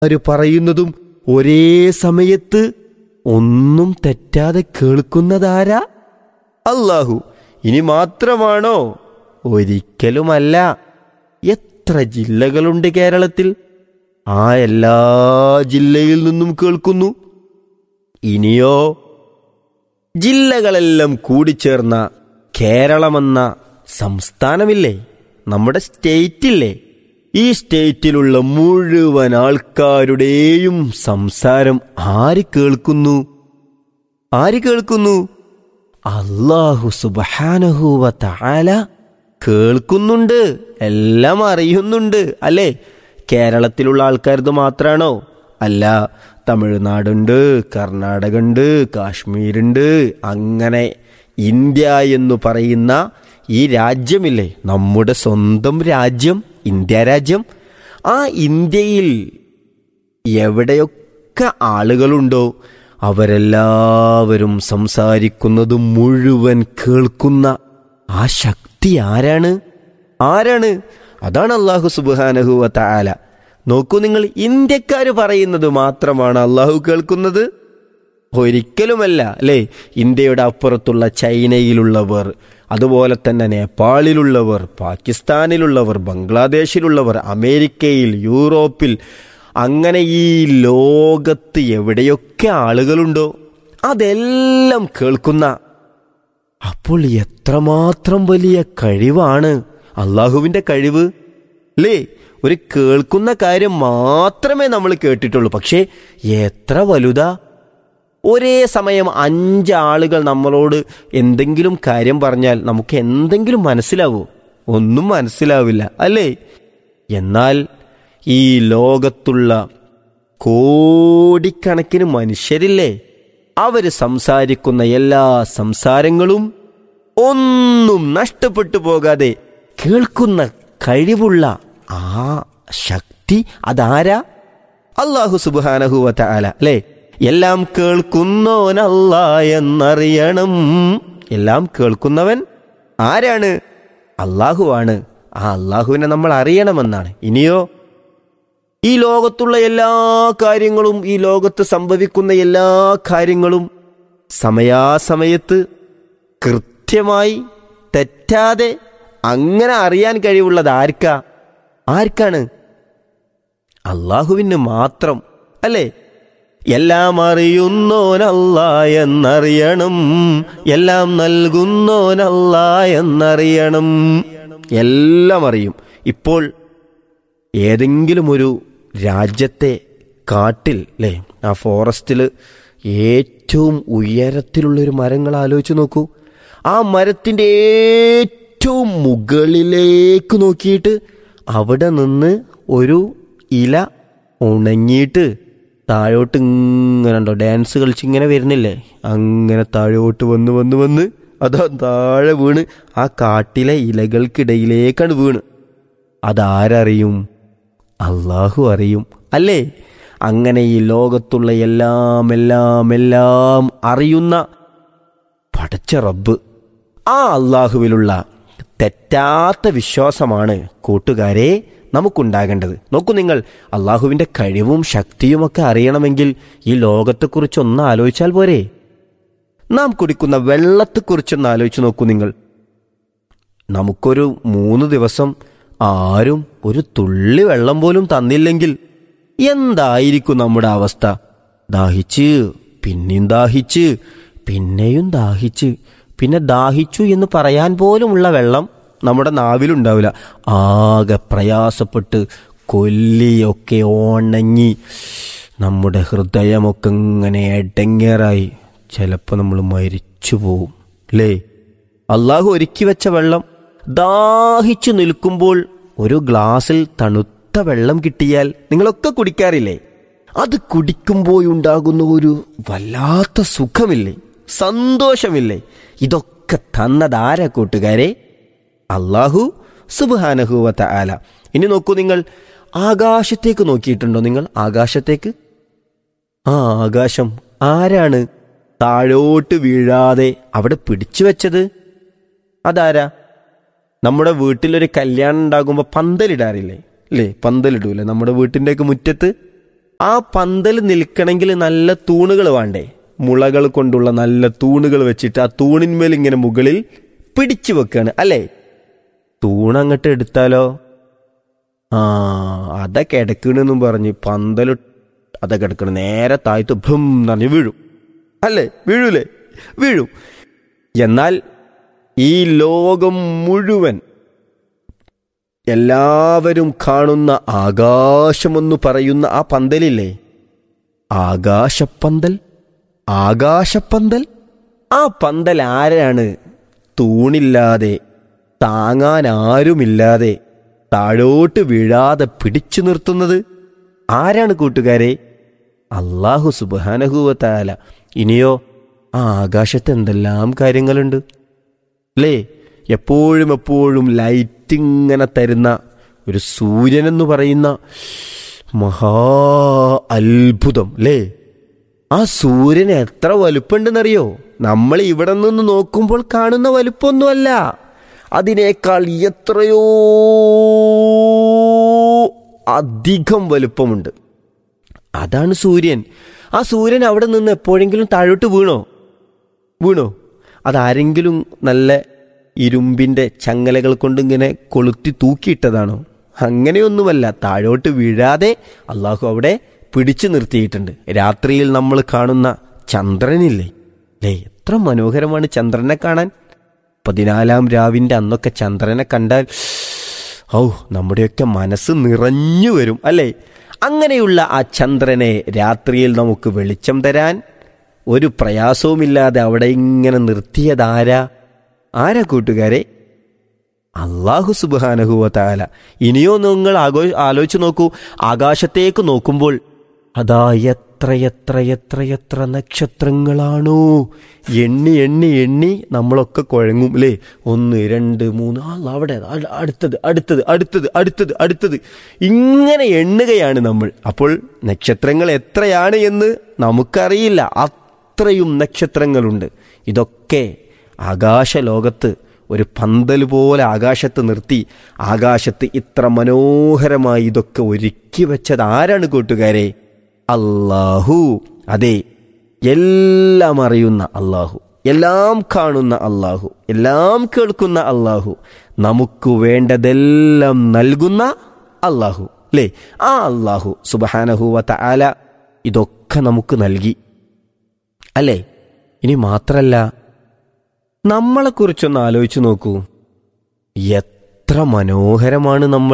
ആര് പറയുന്നതും ഒരേ സമയത്ത് ഒന്നും തെറ്റാതെ കേൾക്കുന്നതാരാ അല്ലാഹു ഇനി മാത്രമാണോ ഒരിക്കലുമല്ല എത്ര ജില്ലകളുണ്ട് കേരളത്തിൽ ആ എല്ലാ ജില്ലയിൽ നിന്നും കേൾക്കുന്നു ഇനിയോ ജില്ലകളെല്ലാം കൂടിച്ചേർന്ന കേരളമെന്ന സംസ്ഥാനമില്ലേ നമ്മുടെ സ്റ്റേറ്റില്ലേ ഈ സ്റ്റേറ്റിലുള്ള മുഴുവൻ ആൾക്കാരുടെയും സംസാരം ആര് കേൾക്കുന്നു ആര് കേൾക്കുന്നു അള്ളാഹു സുബാനഹുവ താല കേൾക്കുന്നുണ്ട് എല്ലാം അറിയുന്നുണ്ട് അല്ലേ കേരളത്തിലുള്ള ആൾക്കാരത് മാത്രാണോ അല്ല തമിഴ്നാടുണ്ട് കർണാടക ഉണ്ട് കാശ്മീരുണ്ട് അങ്ങനെ ഇന്ത്യ എന്ന് പറയുന്ന ഈ രാജ്യമില്ലേ നമ്മുടെ സ്വന്തം രാജ്യം ഇന്ത്യ രാജ്യം ആ ഇന്ത്യയിൽ എവിടെയൊക്കെ ആളുകളുണ്ടോ അവരെല്ലാവരും സംസാരിക്കുന്നത് മുഴുവൻ കേൾക്കുന്ന ആ ശക്തി ആരാണ് ആരാണ് അതാണ് അള്ളാഹു സുബാനഹുവ താല നോക്കൂ നിങ്ങൾ ഇന്ത്യക്കാര് പറയുന്നത് മാത്രമാണ് അള്ളാഹു കേൾക്കുന്നത് ഒരിക്കലുമല്ല അല്ലേ ഇന്ത്യയുടെ അപ്പുറത്തുള്ള ചൈനയിലുള്ളവർ അതുപോലെ തന്നെ നേപ്പാളിലുള്ളവർ പാകിസ്ഥാനിലുള്ളവർ ബംഗ്ലാദേശിലുള്ളവർ അമേരിക്കയിൽ യൂറോപ്പിൽ അങ്ങനെ ഈ ലോകത്ത് എവിടെയൊക്കെ ആളുകളുണ്ടോ അതെല്ലാം കേൾക്കുന്ന അപ്പോൾ എത്രമാത്രം വലിയ കഴിവാണ് അള്ളാഹുവിന്റെ കഴിവ് അല്ലേ ഒരു കേൾക്കുന്ന കാര്യം മാത്രമേ നമ്മൾ കേട്ടിട്ടുള്ളൂ പക്ഷേ എത്ര വലുതാ ഒരേ സമയം അഞ്ച് ആളുകൾ നമ്മളോട് എന്തെങ്കിലും കാര്യം പറഞ്ഞാൽ നമുക്ക് എന്തെങ്കിലും മനസ്സിലാവൂ ഒന്നും മനസ്സിലാവില്ല അല്ലേ എന്നാൽ ഈ ലോകത്തുള്ള കോടിക്കണക്കിന് മനുഷ്യരില്ലേ അവര് സംസാരിക്കുന്ന എല്ലാ സംസാരങ്ങളും ഒന്നും നഷ്ടപ്പെട്ടു പോകാതെ കേൾക്കുന്ന കഴിവുള്ള ആ ശക്തി അതാരാ അള്ളാഹു സുബാനഹുവ ആല അല്ലേ എല്ലാം കേൾക്കുന്നോനല്ല എന്നറിയണം എല്ലാം കേൾക്കുന്നവൻ ആരാണ് അള്ളാഹുവാണ് ആ അള്ളാഹുവിനെ നമ്മൾ അറിയണമെന്നാണ് ഇനിയോ ഈ ലോകത്തുള്ള എല്ലാ കാര്യങ്ങളും ഈ ലോകത്ത് സംഭവിക്കുന്ന എല്ലാ കാര്യങ്ങളും സമയാസമയത്ത് കൃത്യമായി തെറ്റാതെ അങ്ങനെ അറിയാൻ കഴിവുള്ളത് ആർക്കാ ആർക്കാണ് അള്ളാഹുവിന് മാത്രം അല്ലേ എല്ലാം അറിയുന്നോനല്ല എന്നറിയണം എല്ലാം നൽകുന്നോനല്ല എന്നറിയണം എല്ലാം അറിയും ഇപ്പോൾ ഏതെങ്കിലും ഒരു രാജ്യത്തെ കാട്ടിൽ അല്ലേ ആ ഫോറസ്റ്റിൽ ഏറ്റവും ഉയരത്തിലുള്ളൊരു മരങ്ങൾ ആലോചിച്ച് നോക്കൂ ആ മരത്തിൻ്റെ ഏറ്റവും മുകളിലേക്ക് നോക്കിയിട്ട് അവിടെ നിന്ന് ഒരു ഇല ഉണങ്ങിയിട്ട് താഴോട്ട് ഇങ്ങനെ ഉണ്ടോ ഡാൻസ് കളിച്ച് ഇങ്ങനെ വരുന്നില്ലേ അങ്ങനെ താഴോട്ട് വന്ന് വന്ന് വന്ന് അതാ താഴെ വീണ് ആ കാട്ടിലെ ഇലകൾക്കിടയിലേക്കാണ് വീണ് അതാരറിയും അള്ളാഹു അറിയും അല്ലേ അങ്ങനെ ഈ ലോകത്തുള്ള എല്ലാം എല്ലാം എല്ലാം അറിയുന്ന പടച്ച റബ്ബ് ആ അള്ളാഹുവിലുള്ള തെറ്റാത്ത വിശ്വാസമാണ് കൂട്ടുകാരെ നമുക്കുണ്ടാകേണ്ടത് നോക്കൂ നിങ്ങൾ അള്ളാഹുവിന്റെ കഴിവും ശക്തിയുമൊക്കെ അറിയണമെങ്കിൽ ഈ ലോകത്തെക്കുറിച്ചൊന്ന് ആലോചിച്ചാൽ പോരെ നാം കുടിക്കുന്ന വെള്ളത്തെക്കുറിച്ചൊന്ന് ആലോചിച്ച് നോക്കൂ നിങ്ങൾ നമുക്കൊരു മൂന്ന് ദിവസം ആരും ഒരു തുള്ളി വെള്ളം പോലും തന്നില്ലെങ്കിൽ എന്തായിരിക്കും നമ്മുടെ അവസ്ഥ ദാഹിച്ച് പിന്നെയും ദാഹിച്ച് പിന്നെയും ദാഹിച്ച് പിന്നെ ദാഹിച്ചു എന്ന് പറയാൻ പോലുമുള്ള വെള്ളം നമ്മുടെ നാവിലുണ്ടാവില്ല ആകെ പ്രയാസപ്പെട്ട് കൊല്ലിയൊക്കെ ഉണങ്ങി നമ്മുടെ ഹൃദയമൊക്കെ ഇങ്ങനെ എടങ്ങേറായി ചിലപ്പോൾ നമ്മൾ മരിച്ചു പോവും അല്ലേ അള്ളാഹു ഒരുക്കി വെച്ച വെള്ളം ദാഹിച്ചു നിൽക്കുമ്പോൾ ഒരു ഗ്ലാസ്സിൽ തണുത്ത വെള്ളം കിട്ടിയാൽ നിങ്ങളൊക്കെ കുടിക്കാറില്ലേ അത് കുടിക്കുമ്പോഴുണ്ടാകുന്ന ഒരു വല്ലാത്ത സുഖമില്ലേ സന്തോഷമില്ലേ ഇതൊക്കെ തന്നതാരാ കൂട്ടുകാരെ അള്ളാഹു സുബാനഹുവത്ത ആല ഇനി നോക്കൂ നിങ്ങൾ ആകാശത്തേക്ക് നോക്കിയിട്ടുണ്ടോ നിങ്ങൾ ആകാശത്തേക്ക് ആ ആകാശം ആരാണ് താഴോട്ട് വീഴാതെ അവിടെ പിടിച്ചു വെച്ചത് അതാരാ നമ്മുടെ വീട്ടിലൊരു കല്യാണം ഉണ്ടാകുമ്പോൾ പന്തലിടാറില്ലേ അല്ലേ പന്തലിടൂലേ നമ്മുടെ വീട്ടിൻ്റെയൊക്കെ മുറ്റത്ത് ആ പന്തൽ നിൽക്കണമെങ്കിൽ നല്ല തൂണുകൾ വേണ്ടേ മുളകൾ കൊണ്ടുള്ള നല്ല തൂണുകൾ വെച്ചിട്ട് ആ തൂണിന്മേൽ ഇങ്ങനെ മുകളിൽ പിടിച്ചു വെക്കാണ് അല്ലേ തൂണങ്ങട്ട് എടുത്താലോ ആ അതൊക്കെ എടുക്കണെന്നും പറഞ്ഞ് പന്തല് അതൊക്കെ എടുക്കണം നേരെ താഴ്ത്ത് ഭം എന്ന് വീഴും അല്ലേ വീഴൂലേ വീഴും എന്നാൽ ഈ ലോകം മുഴുവൻ എല്ലാവരും കാണുന്ന ആകാശമെന്ന് പറയുന്ന ആ പന്തലില്ലേ ആകാശപ്പന്തൽ ആകാശപ്പന്തൽ ആ പന്തൽ ആരാണ് തൂണില്ലാതെ താങ്ങാൻ ആരുമില്ലാതെ താഴോട്ട് വീഴാതെ പിടിച്ചു നിർത്തുന്നത് ആരാണ് കൂട്ടുകാരെ അള്ളാഹു സുബാനഹുവത്താല ഇനിയോ ആ ആകാശത്ത് എന്തെല്ലാം കാര്യങ്ങളുണ്ട് അല്ലേ എപ്പോഴും എപ്പോഴും ലൈറ്റ് ഇങ്ങനെ തരുന്ന ഒരു സൂര്യൻ എന്ന് പറയുന്ന മഹാ അത്ഭുതം അല്ലേ ആ സൂര്യൻ എത്ര വലുപ്പമുണ്ടെന്നറിയോ നമ്മൾ ഇവിടെ നിന്ന് നോക്കുമ്പോൾ കാണുന്ന വലുപ്പമൊന്നുമല്ല അതിനേക്കാൾ എത്രയോ അധികം വലുപ്പമുണ്ട് അതാണ് സൂര്യൻ ആ സൂര്യൻ അവിടെ നിന്ന് എപ്പോഴെങ്കിലും താഴോട്ട് വീണോ വീണോ അതാരെങ്കിലും നല്ല ഇരുമ്പിൻ്റെ ചങ്ങലകൾ കൊണ്ട് ഇങ്ങനെ കൊളുത്തി തൂക്കിയിട്ടതാണോ അങ്ങനെയൊന്നുമല്ല താഴോട്ട് വീഴാതെ അള്ളാഹു അവിടെ പിടിച്ചു നിർത്തിയിട്ടുണ്ട് രാത്രിയിൽ നമ്മൾ കാണുന്ന ചന്ദ്രനില്ലേ അല്ലേ എത്ര മനോഹരമാണ് ചന്ദ്രനെ കാണാൻ പതിനാലാം രാവിൻ്റെ അന്നൊക്കെ ചന്ദ്രനെ കണ്ടാൽ ഔ നമ്മുടെയൊക്കെ മനസ്സ് നിറഞ്ഞു വരും അല്ലേ അങ്ങനെയുള്ള ആ ചന്ദ്രനെ രാത്രിയിൽ നമുക്ക് വെളിച്ചം തരാൻ ഒരു പ്രയാസവുമില്ലാതെ അവിടെ ഇങ്ങനെ നിർത്തിയതാരാ ആരാ കൂട്ടുകാരെ അള്ളാഹു സുബാനഹുവ താല ഇനിയോ നിങ്ങൾ ആഘോ ആലോചിച്ച് നോക്കൂ ആകാശത്തേക്ക് നോക്കുമ്പോൾ അതാ എത്ര എത്ര എത്ര എത്ര നക്ഷത്രങ്ങളാണോ എണ്ണി എണ്ണി എണ്ണി നമ്മളൊക്കെ കുഴങ്ങും അല്ലേ ഒന്ന് രണ്ട് മൂന്ന് ആ അവിടെ അ- അടുത്തത് അടുത്തത് അടുത്തത് അടുത്തത് അടുത്തത് ഇങ്ങനെ എണ്ണുകയാണ് നമ്മൾ അപ്പോൾ നക്ഷത്രങ്ങൾ എത്രയാണ് എന്ന് നമുക്കറിയില്ല അത്രയും നക്ഷത്രങ്ങളുണ്ട് ഇതൊക്കെ ആകാശലോകത്ത് ഒരു പന്തൽ പോലെ ആകാശത്ത് നിർത്തി ആകാശത്ത് ഇത്ര മനോഹരമായി ഇതൊക്കെ ഒരുക്കി വെച്ചത് ആരാണ് കൂട്ടുകാരെ അല്ലാഹു അതെ എല്ലാം അറിയുന്ന അള്ളാഹു എല്ലാം കാണുന്ന അള്ളാഹു എല്ലാം കേൾക്കുന്ന അള്ളാഹു നമുക്ക് വേണ്ടതെല്ലാം നൽകുന്ന അള്ളാഹു അല്ലേ ആ അള്ളാഹു സുബഹാനഹുവത്ത ആല ഇതൊക്കെ നമുക്ക് നൽകി അല്ലേ ഇനി മാത്രല്ല നമ്മളെക്കുറിച്ചൊന്ന് ആലോചിച്ചു നോക്കൂ എത്ര മനോഹരമാണ് നമ്മൾ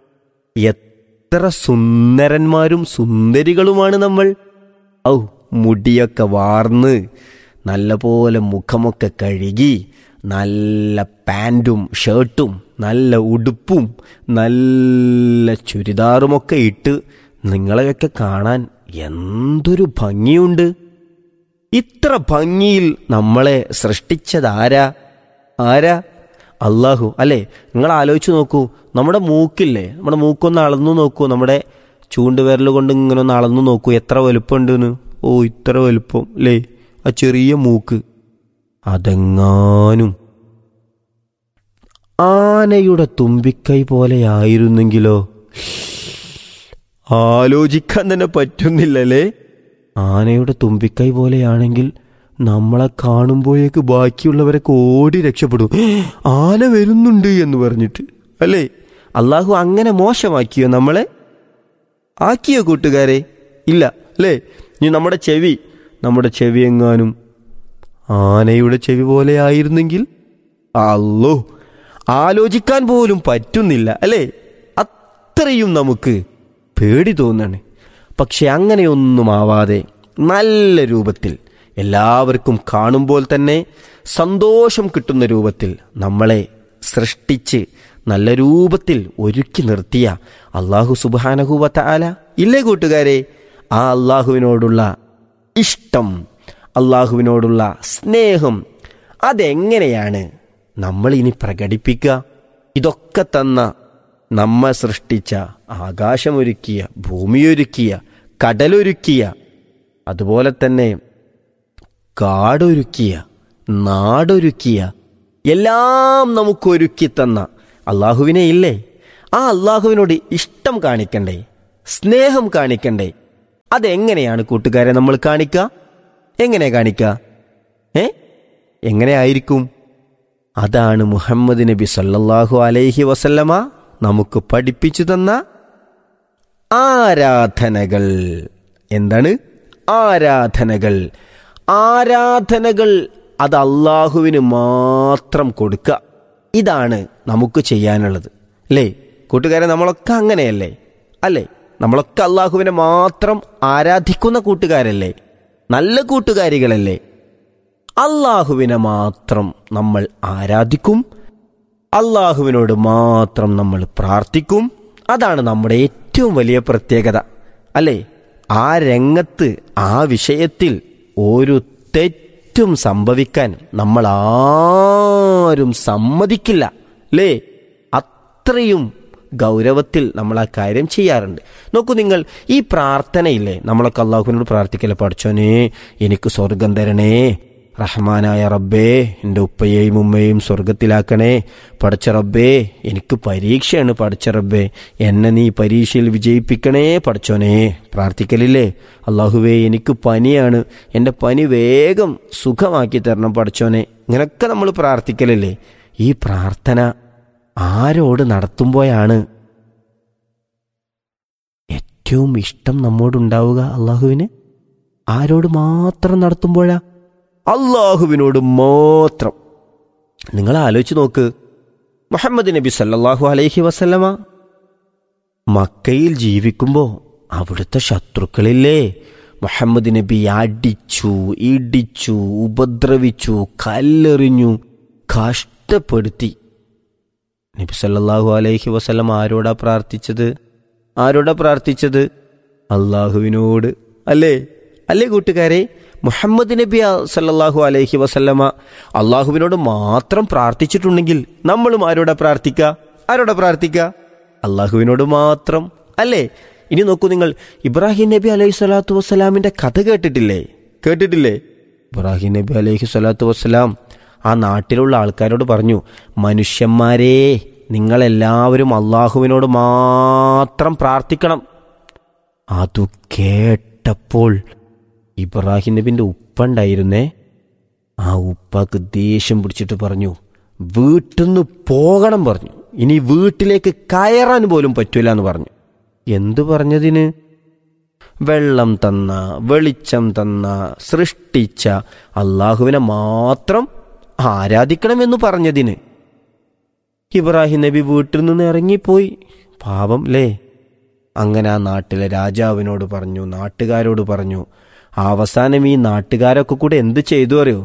എത്ര സുന്ദരന്മാരും സുന്ദരികളുമാണ് നമ്മൾ ഔ മുടിയൊക്കെ വാർന്ന് നല്ലപോലെ മുഖമൊക്കെ കഴുകി നല്ല പാൻറ്റും ഷർട്ടും നല്ല ഉടുപ്പും നല്ല ചുരിദാറുമൊക്കെ ഇട്ട് നിങ്ങളെയൊക്കെ കാണാൻ എന്തൊരു ഭംഗിയുണ്ട് ഇത്ര ഭംഗിയിൽ നമ്മളെ സൃഷ്ടിച്ചതാരാ ആരാ അള്ളാഹു അല്ലേ നിങ്ങൾ ആലോചിച്ച് നോക്കൂ നമ്മുടെ മൂക്കില്ലേ നമ്മുടെ മൂക്കൊന്ന് അളന്നു നോക്കൂ നമ്മുടെ ചൂണ്ടുവിരൽ കൊണ്ട് ഇങ്ങനെ ഒന്ന് അളന്നു നോക്കൂ എത്ര വലുപ്പമുണ്ടെന്ന് ഓ ഇത്ര വലുപ്പം അല്ലേ ആ ചെറിയ മൂക്ക് അതെങ്ങാനും ആനയുടെ തുമ്പിക്കൈ പോലെയായിരുന്നെങ്കിലോ ആലോചിക്കാൻ തന്നെ പറ്റുന്നില്ലല്ലേ ആനയുടെ തുമ്പിക്കൈ പോലെയാണെങ്കിൽ നമ്മളെ കാണുമ്പോഴേക്ക് ബാക്കിയുള്ളവരൊക്കെ ഓടി രക്ഷപ്പെടും ആന വരുന്നുണ്ട് എന്ന് പറഞ്ഞിട്ട് അല്ലേ അള്ളാഹു അങ്ങനെ മോശമാക്കിയോ നമ്മളെ ആക്കിയോ കൂട്ടുകാരെ ഇല്ല അല്ലേ ഇനി നമ്മുടെ ചെവി നമ്മുടെ ചെവി എങ്ങാനും ആനയുടെ ചെവി പോലെ ആയിരുന്നെങ്കിൽ അല്ലോ ആലോചിക്കാൻ പോലും പറ്റുന്നില്ല അല്ലേ അത്രയും നമുക്ക് പേടി തോന്നാണ് പക്ഷെ അങ്ങനെയൊന്നും ആവാതെ നല്ല രൂപത്തിൽ എല്ലാവർക്കും കാണുമ്പോൾ തന്നെ സന്തോഷം കിട്ടുന്ന രൂപത്തിൽ നമ്മളെ സൃഷ്ടിച്ച് നല്ല രൂപത്തിൽ ഒരുക്കി നിർത്തിയ അള്ളാഹു സുബാനഹുവത്ത ആല ഇല്ലേ കൂട്ടുകാരെ ആ അള്ളാഹുവിനോടുള്ള ഇഷ്ടം അള്ളാഹുവിനോടുള്ള സ്നേഹം അതെങ്ങനെയാണ് നമ്മൾ ഇനി പ്രകടിപ്പിക്കുക ഇതൊക്കെ തന്ന നമ്മെ സൃഷ്ടിച്ച ആകാശമൊരുക്കിയ ഭൂമിയൊരുക്കിയ കടലൊരുക്കിയ അതുപോലെ തന്നെ കാടൊരുക്കിയ നാടൊരുക്കിയ എല്ലാം നമുക്കൊരുക്കി തന്ന അള്ളാഹുവിനെ ഇല്ലേ ആ അള്ളാഹുവിനോട് ഇഷ്ടം കാണിക്കണ്ടേ സ്നേഹം കാണിക്കണ്ടേ അതെങ്ങനെയാണ് കൂട്ടുകാരെ നമ്മൾ കാണിക്കുക എങ്ങനെ കാണിക്കുക ഏ എങ്ങനെയായിരിക്കും അതാണ് മുഹമ്മദ് നബി സല്ലല്ലാഹു അലൈഹി വസല്ലമ നമുക്ക് പഠിപ്പിച്ചു തന്ന ആരാധനകൾ എന്താണ് ആരാധനകൾ ആരാധനകൾ അത് അള്ളാഹുവിന് മാത്രം കൊടുക്കുക ഇതാണ് നമുക്ക് ചെയ്യാനുള്ളത് അല്ലേ കൂട്ടുകാരെ നമ്മളൊക്കെ അങ്ങനെയല്ലേ അല്ലേ നമ്മളൊക്കെ അള്ളാഹുവിനെ മാത്രം ആരാധിക്കുന്ന കൂട്ടുകാരല്ലേ നല്ല കൂട്ടുകാരികളല്ലേ അള്ളാഹുവിനെ മാത്രം നമ്മൾ ആരാധിക്കും അള്ളാഹുവിനോട് മാത്രം നമ്മൾ പ്രാർത്ഥിക്കും അതാണ് നമ്മുടെ ഏറ്റവും വലിയ പ്രത്യേകത അല്ലേ ആ രംഗത്ത് ആ വിഷയത്തിൽ ഒരു തെറ്റും സംഭവിക്കാൻ നമ്മൾ ആരും സമ്മതിക്കില്ല അല്ലേ അത്രയും ഗൗരവത്തിൽ നമ്മൾ ആ കാര്യം ചെയ്യാറുണ്ട് നോക്കൂ നിങ്ങൾ ഈ പ്രാർത്ഥനയില്ലേ നമ്മളൊക്കെ അള്ളാഹുവിനോട് പ്രാർത്ഥിക്കല്ലേ പഠിച്ചോനെ എനിക്ക് സ്വർഗം തരണേ റഹ്മാനായ റബ്ബേ എൻ്റെ ഉപ്പയെയും ഉമ്മയെയും സ്വർഗത്തിലാക്കണേ പഠിച്ച റബ്ബേ എനിക്ക് പരീക്ഷയാണ് പഠിച്ച റബ്ബേ എന്നെ നീ പരീക്ഷയിൽ വിജയിപ്പിക്കണേ പഠിച്ചോനെ പ്രാർത്ഥിക്കലില്ലേ അള്ളാഹുവേ എനിക്ക് പനിയാണ് എൻ്റെ പനി വേഗം സുഖമാക്കി തരണം പഠിച്ചോനെ ഇങ്ങനൊക്കെ നമ്മൾ പ്രാർത്ഥിക്കലില്ലേ ഈ പ്രാർത്ഥന ആരോട് നടത്തുമ്പോഴാണ് ഏറ്റവും ഇഷ്ടം നമ്മോടുണ്ടാവുക അള്ളാഹുവിന് ആരോട് മാത്രം നടത്തുമ്പോഴാ അള്ളാഹുവിനോട് മാത്രം നിങ്ങൾ ആലോചിച്ച് നോക്ക് മുഹമ്മദ് നബി സല്ലല്ലാഹു അലൈഹി വസല്ലമ മക്കയിൽ ജീവിക്കുമ്പോൾ അവിടുത്തെ ശത്രുക്കളില്ലേ മുഹമ്മദ് നബി അടിച്ചു ഇടിച്ചു ഉപദ്രവിച്ചു കല്ലെറിഞ്ഞു കഷ്ടപ്പെടുത്തി നബി സല്ലല്ലാഹു അലൈഹി വസല്ലം ആരോടാ പ്രാർത്ഥിച്ചത് ആരോടാ പ്രാർത്ഥിച്ചത് അള്ളാഹുവിനോട് അല്ലേ അല്ലേ കൂട്ടുകാരെ മുഹമ്മദ് നബി സല്ലല്ലാഹു അലൈഹി വസല്ലമ അള്ളാഹുവിനോട് മാത്രം പ്രാർത്ഥിച്ചിട്ടുണ്ടെങ്കിൽ നമ്മളും ആരോടാ പ്രാർത്ഥിക്കുക ആരോടാ പ്രാർത്ഥിക്കുക അള്ളാഹുവിനോട് മാത്രം അല്ലേ ഇനി നോക്കൂ നിങ്ങൾ ഇബ്രാഹിം നബി അലൈഹി സ്വലാത്തു വസ്സലാമിന്റെ കഥ കേട്ടിട്ടില്ലേ കേട്ടിട്ടില്ലേ ഇബ്രാഹിം നബി അലൈഹി സ്വലാത്തു വസ്സലാം ആ നാട്ടിലുള്ള ആൾക്കാരോട് പറഞ്ഞു മനുഷ്യന്മാരെ നിങ്ങളെല്ലാവരും അള്ളാഹുവിനോട് മാത്രം പ്രാർത്ഥിക്കണം അതു കേട്ടപ്പോൾ ഇബ്രാഹിം നബിന്റെ ഉപ്പ ഉണ്ടായിരുന്നേ ആ ഉപ്പാക്ക് ദേഷ്യം പിടിച്ചിട്ട് പറഞ്ഞു വീട്ടിന്ന് പോകണം പറഞ്ഞു ഇനി വീട്ടിലേക്ക് കയറാൻ പോലും പറ്റൂല എന്ന് പറഞ്ഞു എന്തു പറഞ്ഞതിന് വെള്ളം തന്ന വെളിച്ചം തന്ന സൃഷ്ടിച്ച അള്ളാഹുവിനെ മാത്രം ആരാധിക്കണമെന്ന് പറഞ്ഞതിന് ഇബ്രാഹിം നബി വീട്ടിൽ നിന്ന് ഇറങ്ങിപ്പോയി പാപം ലേ അങ്ങനെ ആ നാട്ടിലെ രാജാവിനോട് പറഞ്ഞു നാട്ടുകാരോട് പറഞ്ഞു അവസാനം ഈ നാട്ടുകാരൊക്കെ കൂടെ എന്ത് ചെയ്തു അറിയോ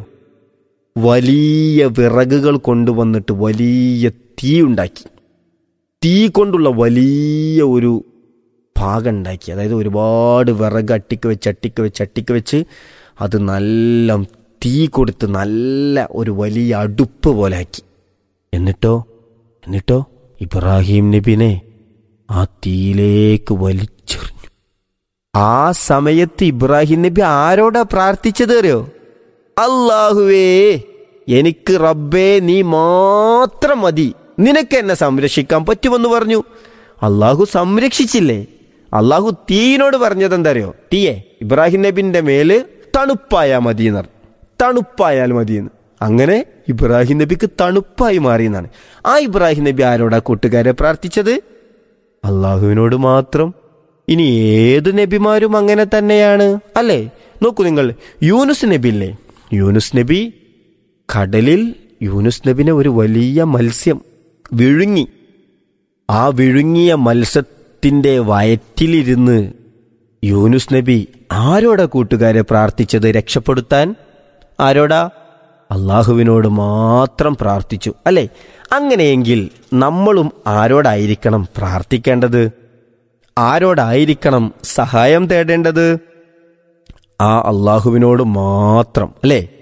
വലിയ വിറകുകൾ കൊണ്ടുവന്നിട്ട് വലിയ തീ ഉണ്ടാക്കി തീ കൊണ്ടുള്ള വലിയ ഒരു ഭാഗം ഉണ്ടാക്കി അതായത് ഒരുപാട് വിറക് അട്ടിക്ക് വെച്ച് അട്ടിക്ക് വെച്ച് അട്ടിക്ക് വെച്ച് അത് നല്ല തീ കൊടുത്ത് നല്ല ഒരു വലിയ അടുപ്പ് പോലെ ആക്കി എന്നിട്ടോ എന്നിട്ടോ ഇബ്രാഹിം നബിനെ ആ തീയിലേക്ക് വലിച്ചെറിഞ്ഞു ആ സമയത്ത് ഇബ്രാഹിം നബി ആരോടാ പ്രാർത്ഥിച്ചത് അറിയോ അള്ളാഹുവേ എനിക്ക് റബ്ബേ നീ മാത്രം മതി നിനക്ക് എന്നെ സംരക്ഷിക്കാൻ പറ്റുമെന്ന് പറഞ്ഞു അള്ളാഹു സംരക്ഷിച്ചില്ലേ അള്ളാഹു തീയിനോട് പറഞ്ഞത് എന്താ അറിയോ തീയെ ഇബ്രാഹിം നബിന്റെ മേല് തണുപ്പായാ മതി എന്ന് പറഞ്ഞു തണുപ്പായാൽ മതിയെന്ന് അങ്ങനെ ഇബ്രാഹിം നബിക്ക് തണുപ്പായി മാറി എന്നാണ് ആ ഇബ്രാഹിം നബി ആരോടാ കൂട്ടുകാരെ പ്രാർത്ഥിച്ചത് അള്ളാഹുവിനോട് മാത്രം ഇനി ഏത് നബിമാരും അങ്ങനെ തന്നെയാണ് അല്ലേ നോക്കൂ നിങ്ങൾ യൂനുസ് നബി ഇല്ലേ യൂനുസ് നബി കടലിൽ യൂനുസ് നബിനെ ഒരു വലിയ മത്സ്യം വിഴുങ്ങി ആ വിഴുങ്ങിയ മത്സ്യത്തിന്റെ വയറ്റിലിരുന്ന് യൂനുസ് നബി ആരോടാ കൂട്ടുകാരെ പ്രാർത്ഥിച്ചത് രക്ഷപ്പെടുത്താൻ ആരോടാ അള്ളാഹുവിനോട് മാത്രം പ്രാർത്ഥിച്ചു അല്ലേ അങ്ങനെയെങ്കിൽ നമ്മളും ആരോടായിരിക്കണം പ്രാർത്ഥിക്കേണ്ടത് ആരോടായിരിക്കണം സഹായം തേടേണ്ടത് ആ അള്ളാഹുവിനോട് മാത്രം അല്ലേ